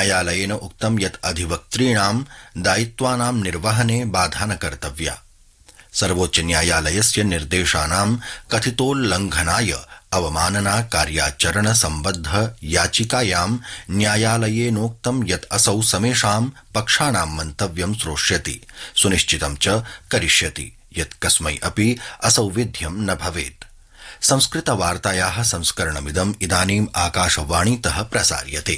न्यायालयेन उक्तं यत् अधिवक्तॄणां दायित्वानां निर्वहने बाधा न कर्तव्या सर्वोच्च न्यायालयस्य निर्देशानां कथितोल्लंघनाय अवमानना कार्याचरण सम्बद्ध याचिकायां न्यायालयेनोक्तं यत् असौ समेषां पक्षाणां मन्तव्यं श्रोष्यति सुनिश्चितं च करिष्यति यत् कस्मै अपि असौ विध्यं न भवेत् संस्कृतवार्तायाः संस्करणमिदम् इदानीम् आकाशवाणीतः प्रसार्यते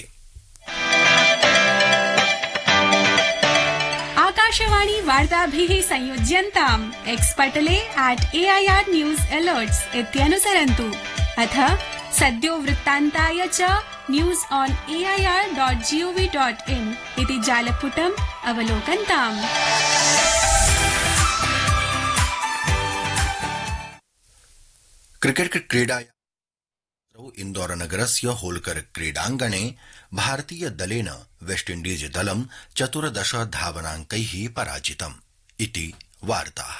आकाशवाणी वार्ताभिः संयोज्यन्ताम् एक्स् पटले आट् एआईआर् न्यूस् अलर्ट्स् इत्यनुसरन्तु अथ सद्यो वृत्तान्ताय च news on AIR dot gov dot in इति जालपुटम् अवलोकन्ताम् क्रिकेट् क्रीडाया इन्दौरनगरस्य होल्कर क्रीडाङ्गणे भारतीय दलेन वेस्टइण्डीज दलं चतुर्दश धावनाङ्कैः पराजितम् इति वार्ताः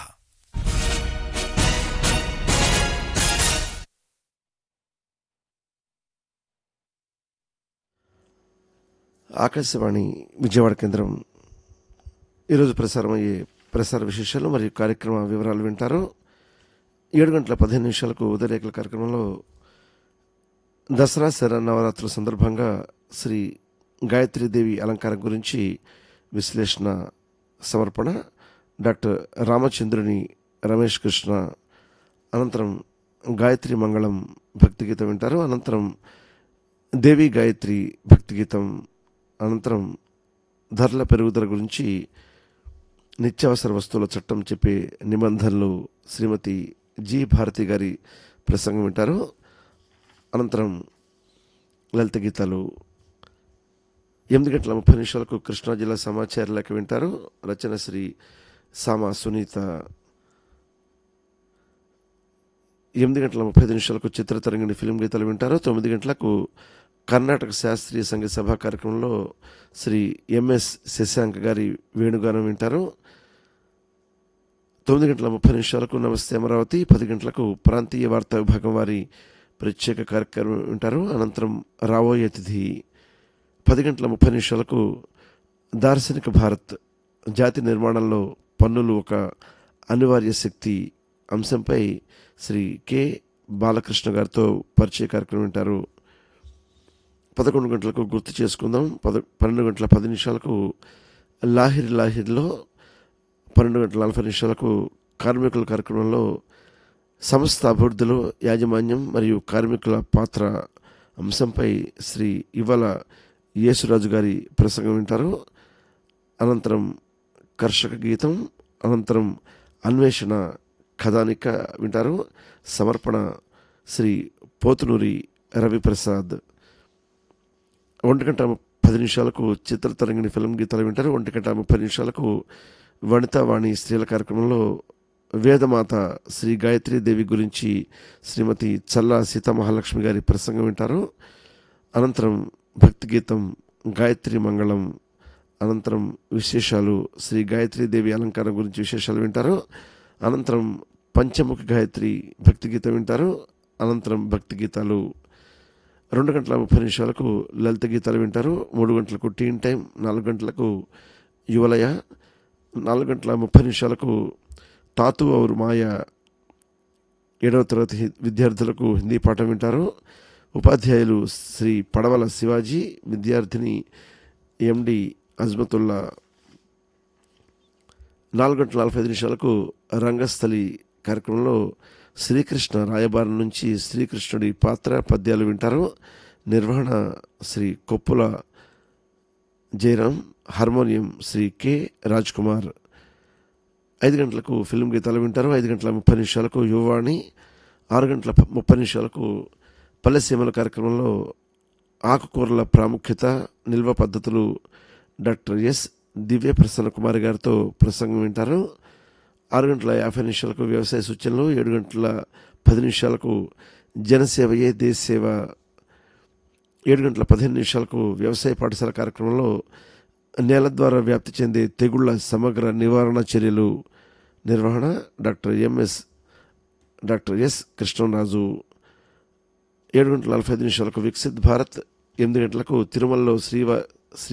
ఆకాశవాణి విజయవాడ కేంద్రం ఈరోజు ప్రసారమయ్యే ప్రసార విశేషాలు మరియు కార్యక్రమ వివరాలు వింటారు ఏడు గంటల పదిహేను నిమిషాలకు ఉదయరేఖల కార్యక్రమంలో దసరా శర నవరాత్రుల సందర్భంగా శ్రీ గాయత్రీదేవి అలంకారం గురించి విశ్లేషణ సమర్పణ డాక్టర్ రామచంద్రుని రమేష్ కృష్ణ అనంతరం గాయత్రి మంగళం భక్తి గీతం వింటారు అనంతరం దేవి గాయత్రి భక్తి గీతం అనంతరం ధరల పెరుగుదల గురించి నిత్యావసర వస్తువుల చట్టం చెప్పే నిబంధనలు శ్రీమతి జి భారతి గారి ప్రసంగం వింటారు అనంతరం లలిత గీతాలు ఎనిమిది గంటల ముప్పై నిమిషాలకు కృష్ణా జిల్లా సమాచార లేఖ వింటారు రచన శ్రీ సామా సునీత ఎనిమిది గంటల ముప్పై ఐదు నిమిషాలకు చిత్రతరంగిణి ఫిలిం గీతాలు వింటారు తొమ్మిది గంటలకు కర్ణాటక శాస్త్రీయ సంగీత సభా కార్యక్రమంలో శ్రీ ఎంఎస్ శశాంక్ గారి వేణుగానం వింటారు తొమ్మిది గంటల ముప్పై నిమిషాలకు నమస్తే అమరావతి పది గంటలకు ప్రాంతీయ వార్తా విభాగం వారి ప్రత్యేక కార్యక్రమం వింటారు అనంతరం రాబోయే అతిథి పది గంటల ముప్పై నిమిషాలకు దార్శనిక భారత్ జాతి నిర్మాణంలో పన్నులు ఒక అనివార్య శక్తి అంశంపై శ్రీ కె బాలకృష్ణ గారితో పరిచయ కార్యక్రమం వింటారు పదకొండు గంటలకు గుర్తు చేసుకుందాం పద పన్నెండు గంటల పది నిమిషాలకు లాహిరి లాహిరిలో పన్నెండు గంటల నలభై నిమిషాలకు కార్మికుల కార్యక్రమంలో సంస్థ అభివృద్ధిలో యాజమాన్యం మరియు కార్మికుల పాత్ర అంశంపై శ్రీ ఇవ్వల యేసురాజు గారి ప్రసంగం వింటారు అనంతరం కర్షక గీతం అనంతరం అన్వేషణ కథానిక వింటారు సమర్పణ శ్రీ పోతునూరి రవిప్రసాద్ ఒంటి గంట పది నిమిషాలకు చిత్రతరంగిణి ఫిల్మ్ గీతాలు వింటారు ఒంటి గంట ముప్పై నిమిషాలకు వనితావాణి స్త్రీల కార్యక్రమంలో వేదమాత శ్రీ గాయత్రీ దేవి గురించి శ్రీమతి చల్లా సీతామహాలక్ష్మి గారి ప్రసంగం వింటారు అనంతరం భక్తి గీతం గాయత్రి మంగళం అనంతరం విశేషాలు శ్రీ గాయత్రీ దేవి అలంకారం గురించి విశేషాలు వింటారు అనంతరం పంచముఖి గాయత్రి భక్తి గీతం వింటారు అనంతరం భక్తి గీతాలు రెండు గంటల ముప్పై నిమిషాలకు లలిత గీతాలు వింటారు మూడు గంటలకు టీన్ టైం నాలుగు గంటలకు యువలయ నాలుగు గంటల ముప్పై నిమిషాలకు తాతు ఔర్ మాయ ఏడవ తరగతి హి- విద్యార్థులకు హిందీ పాఠం వింటారు ఉపాధ్యాయులు శ్రీ పడవల శివాజీ విద్యార్థిని ఎండి అజ్మతుల్లా నాలుగు గంటల నలభై ఐదు నిమిషాలకు రంగస్థలి కార్యక్రమంలో శ్రీకృష్ణ రాయబారం నుంచి శ్రీకృష్ణుడి పాత్ర పద్యాలు వింటారు నిర్వహణ శ్రీ కొప్పుల జయరాం హార్మోనియం శ్రీ కె రాజ్ కుమార్ ఐదు గంటలకు ఫిల్మ్ గీతాలు వింటారు ఐదు గంటల ముప్పై నిమిషాలకు యువవాణి ఆరు గంటల ప- ముప్పై నిమిషాలకు పల్లెసీమల కార్యక్రమంలో ఆకుకూరల ప్రాముఖ్యత నిల్వ పద్ధతులు డాక్టర్ ఎస్ దివ్య ప్రసన్న కుమార్ గారితో ప్రసంగం వింటారు ఆరు గంటల యాభై నిమిషాలకు వ్యవసాయ సూచనలు ఏడు గంటల పది నిమిషాలకు జనసేవయే దేశ సేవ ఏడు గంటల పదిహేను నిమిషాలకు వ్యవసాయ పాఠశాల కార్యక్రమంలో నేల ద్వారా వ్యాప్తి చెందే తెగుళ్ల సమగ్ర నివారణ చర్యలు నిర్వహణ doctor MS doctor S Krishnaraju ఏడు గంటల నలభై ఐదు నిమిషాలకు వికసిత్ భారత్ ఎనిమిది గంటలకు తిరుమలలో శ్రీవ